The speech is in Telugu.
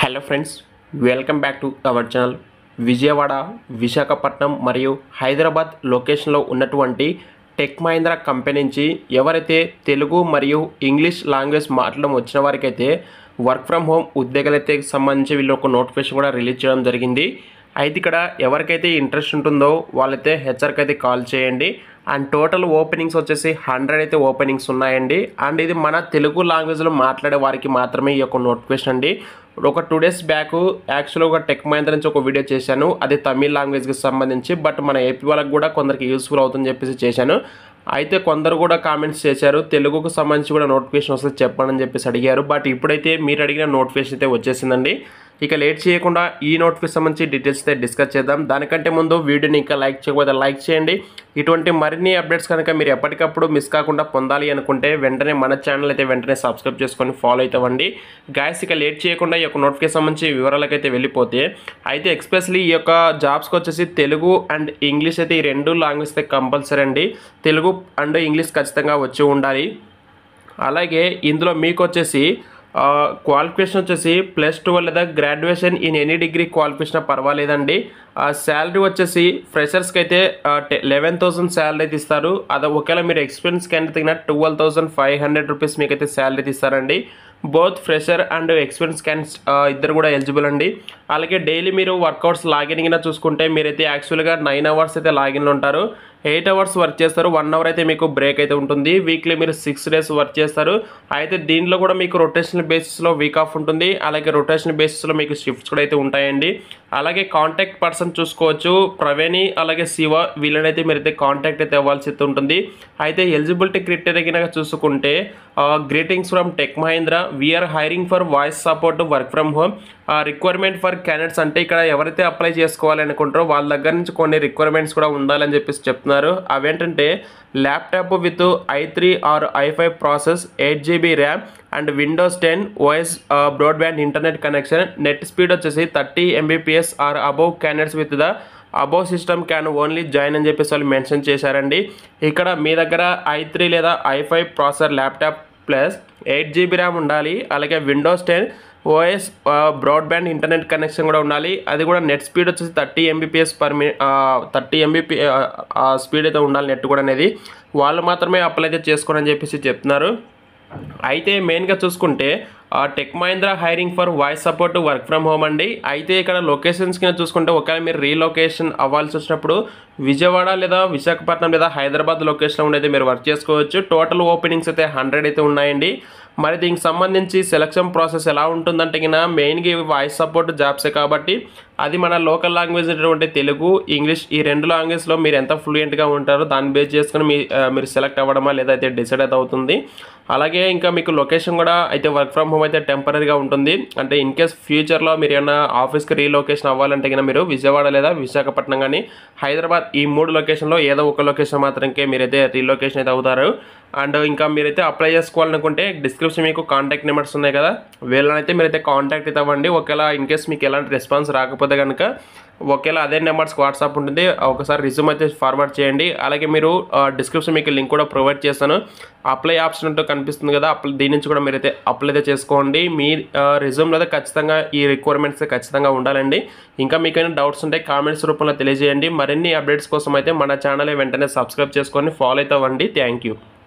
hello friends welcome back to our channel Vijayawada Visakhapatnam మరియు హైదరాబాద్ లొకేషన్లో ఉన్నటువంటి టెక్ మహీంద్రా కంపెనీ నుంచి ఎవరైతే తెలుగు మరియు ఇంగ్లీష్ లాంగ్వేజ్ మాట్లాడడం వచ్చిన వారికైతే వర్క్ ఫ్రమ్ హోమ్ ఉద్యోగాలైతే సంబంధించి వీళ్ళు ఒక నోటిఫికేషన్ కూడా రిలీజ్ చేయడం జరిగింది అయితే ఇక్కడ ఎవరికైతే ఇంట్రెస్ట్ ఉంటుందో వాళ్ళైతే హెచ్ఆర్కి అయితే కాల్ చేయండి అండ్ టోటల్ ఓపెనింగ్స్ వచ్చేసి హండ్రెడ్ అయితే ఓపెనింగ్స్ ఉన్నాయండి అండ్ ఇది మన తెలుగు లాంగ్వేజ్లో మాట్లాడే వారికి మాత్రమే ఈ యొక్క నోటిఫికేషన్ అండి ఒక టూ డేస్ బ్యాక్ యాక్చువల్గా ఒక టెక్ మహేంద్ర నుంచి ఒక వీడియో చేశాను అది తమిళ్ లాంగ్వేజ్కి సంబంధించి బట్ మన ఏపీ వాళ్ళకి కూడా కొందరికి యూస్ఫుల్ అవుతుందని చెప్పేసి చేశాను అయితే కొందరు కూడా కామెంట్స్ చేశారు తెలుగుకు సంబంధించి కూడా నోటిఫికేషన్ వస్తే చెప్పండి అని చెప్పేసి అడిగారు బట్ ఇప్పుడైతే మీరు అడిగిన నోటిఫికేషన్ అయితే వచ్చేసిందండి ఇక లేట్ చేయకుండా ఈ నోటిఫికేషన్ సంబంధించి డీటెయిల్స్ అయితే డిస్కస్ చేద్దాం దానికంటే ముందు వీడియోని ఇంకా లైక్ చేయకపోతే లైక్ చేయండి ఇటువంటి మరిన్ని అప్డేట్స్ కనుక మీరు ఎప్పటికప్పుడు మిస్ కాకుండా పొందాలి అనుకుంటే వెంటనే మన ఛానల్ అయితే వెంటనే సబ్స్క్రైబ్ చేసుకొని ఫాలో అవుతామండి గాయస్ ఇక లేట్ చేయకుండా ఈ యొక్క నోటిఫికేషన్ సంబంధించి వివరాలకైతే వెళ్ళిపోతే అయితే ఎక్స్పెషలీ ఈ యొక్క జాబ్స్కి వచ్చేసి తెలుగు అండ్ ఇంగ్లీష్ అయితే ఈ రెండు లాంగ్వేజ్ అయితే కంపల్సరీ అండి తెలుగు అండ్ ఇంగ్లీష్ ఖచ్చితంగా వచ్చి ఉండాలి అలాగే ఇందులో మీకు వచ్చేసి క్వాలిఫికేషన్ వచ్చేసి ప్లస్ టూ లేదా graduation in any degree qualification పర్వాలేదండి శాలరీ వచ్చేసి ఫ్రెషర్స్కి అయితే లెవెన్ థౌసండ్ శాలరీ అయితే ఇస్తారు అది ఒకవేళ మీరు ఎక్స్పీరియన్స్ క్యాండిడేట్ తగిన twelve thousand five hundred rupees మీకు అయితే శాలరీ అయితే ఇస్తారండి both fresher and experience candidates ఇద్దరు కూడా ఎలిజిబుల్ అండి అలాగే డైలీ మీరు వర్కౌట్స్ లాగిన్ కింద చూసుకుంటే మీరైతే యాక్చువల్గా నైన్ అవర్స్ అయితే లాగిన్లో ఉంటారు ఎయిట్ అవర్స్ వర్క్ చేస్తారు వన్ అవర్ అయితే మీకు బ్రేక్ అయితే ఉంటుంది వీక్లీ మీరు సిక్స్ డేస్ వర్క్ చేస్తారు అయితే దీనిలో కూడా మీకు రొటేషనల్ బేసిస్లో వీక్ ఆఫ్ ఉంటుంది అలాగే రొటేషనల్ బేసిస్లో మీకు షిఫ్ట్స్ కూడా అయితే ఉంటాయండి అలాగే కాంటాక్ట్ పర్సన్ చూసుకోవచ్చు ప్రవేణి అలాగే శివ వీళ్ళనైతే మీరైతే కాంటాక్ట్ అయితే అవ్వాల్సి అయితే ఉంటుంది అయితే ఎలిజిబిలిటీ క్రైటీరియా కనుక చూసుకుంటే greetings from tech Mahindra we're hiring for voice support work from home requirement for candidates అంటే ఇక్కడ ఎవరైతే అప్లై చేసుకోవాలనుకుంటారో వాళ్ళ దగ్గర నుంచి కొన్ని రిక్వైర్మెంట్స్ కూడా ఉండాలని చెప్పేసి చెప్తున్నారు అవేంటంటే laptop with i three or i five process eight GB RAM and Windows ten OS broadband internet connection net speed వచ్చేసి thirty Mbps or above candidates with the above system can only join అని చెప్పేసి వాళ్ళు మెన్షన్ చేశారండి ఇక్కడ మీ దగ్గర ఐ త్రీ లేదా i five processor laptop plus eight GB RAM ఉండాలి అలాగే Windows ten OS broadband internet connection కూడా ఉండాలి అది కూడా నెట్ స్పీడ్ వచ్చేసి thirty Mbps per minute thirty MBP speed అయితే ఉండాలి నెట్ కూడా అనేది వాళ్ళు మాత్రమే అప్లై అయితే చేసుకోండి అని చెప్పేసి చెప్తున్నారు అయితే మెయిన్గా చూసుకుంటే tech Mahindra hiring for voice support work from home అండి అయితే ఇక్కడ లొకేషన్స్ కింద చూసుకుంటే ఒకవేళ మీరు రీలొకేషన్ అవ్వాల్సి వచ్చినప్పుడు విజయవాడ లేదా విశాఖపట్నం లేదా హైదరాబాద్ లొకేషన్లో ఉండైతే మీరు వర్క్ చేసుకోవచ్చు టోటల్ ఓపెనింగ్స్ అయితే హండ్రెడ్ అయితే ఉన్నాయండి మరి దీనికి సంబంధించి సెలక్షన్ ప్రాసెస్ ఎలా ఉంటుందంటే కింద మెయిన్గా వాయిస్ సపోర్ట్ జాబ్సే కాబట్టి అది మన లోకల్ లాంగ్వేజ్ అటువంటి తెలుగు ఇంగ్లీష్ ఈ రెండు లాంగ్వేజ్లో మీరు ఎంత ఫ్లూయెంట్గా ఉంటారో దాన్ని బేస్ చేసుకుని మీ మీరు సెలెక్ట్ అవ్వడమా లేదా అయితే డిసైడ్ అయితే అవుతుంది అలాగే ఇంకా మీకు లొకేషన్ కూడా అయితే వర్క్ ఫ్రమ్ హోమ్ అయితే టెంపరీగా ఉంటుంది అంటే ఇన్ కేస్ ఫ్యూచర్లో మీరు ఏమైనా ఆఫీస్కి రీలొకేషన్ అవ్వాలంటే కనుక మీరు విజయవాడ లేదా విశాఖపట్నం కానీ హైదరాబాద్ ఈ మూడు లొకేషన్లో ఏదో ఒక లొకేషన్ మాత్రమే మీరైతే రీలొకేషన్ అయితే అవుతారు అండ్ ఇంకా మీరైతే అప్లై చేసుకోవాలనుకుంటే డిస్క్రిప్షన్ మీకు కాంటాక్ట్ నెంబర్స్ ఉన్నాయి కదా వీళ్ళనైతే మీరైతే కాంటాక్ట్ అయితే అవ్వండి ఒకవేళ ఇన్ కేస్ మీకు ఎలాంటి రెస్పాన్స్ రాకపోతే కనుక ఒకవేళ అదే నెంబర్స్ వాట్సాప్ ఉంటుంది ఒకసారి రిజ్యూమ్ అయితే ఫార్వర్డ్ చేయండి అలాగే మీరు డిస్క్రిప్షన్ మీకు లింక్ కూడా ప్రొవైడ్ చేస్తాను అప్లై ఆప్షన్ అంటూ కనిపిస్తుంది కదా అప్లై దీని నుంచి కూడా మీరైతే అప్లై అయితే చేసుకోండి మీ రిజ్యూమ్లో అయితే ఖచ్చితంగా ఈ రిక్వైర్మెంట్స్ ఖచ్చితంగా ఉండాలండి ఇంకా మీకు ఏమైనా డౌట్స్ ఉంటే కామెంట్స్ రూపంలో తెలియజేయండి మరిన్ని అప్డేట్స్ కోసం అయితే మన ఛానల్ వెంటనే సబ్స్క్రైబ్ చేసుకొని ఫాలో అయితే అవ్వండి థ్యాంక్ యూ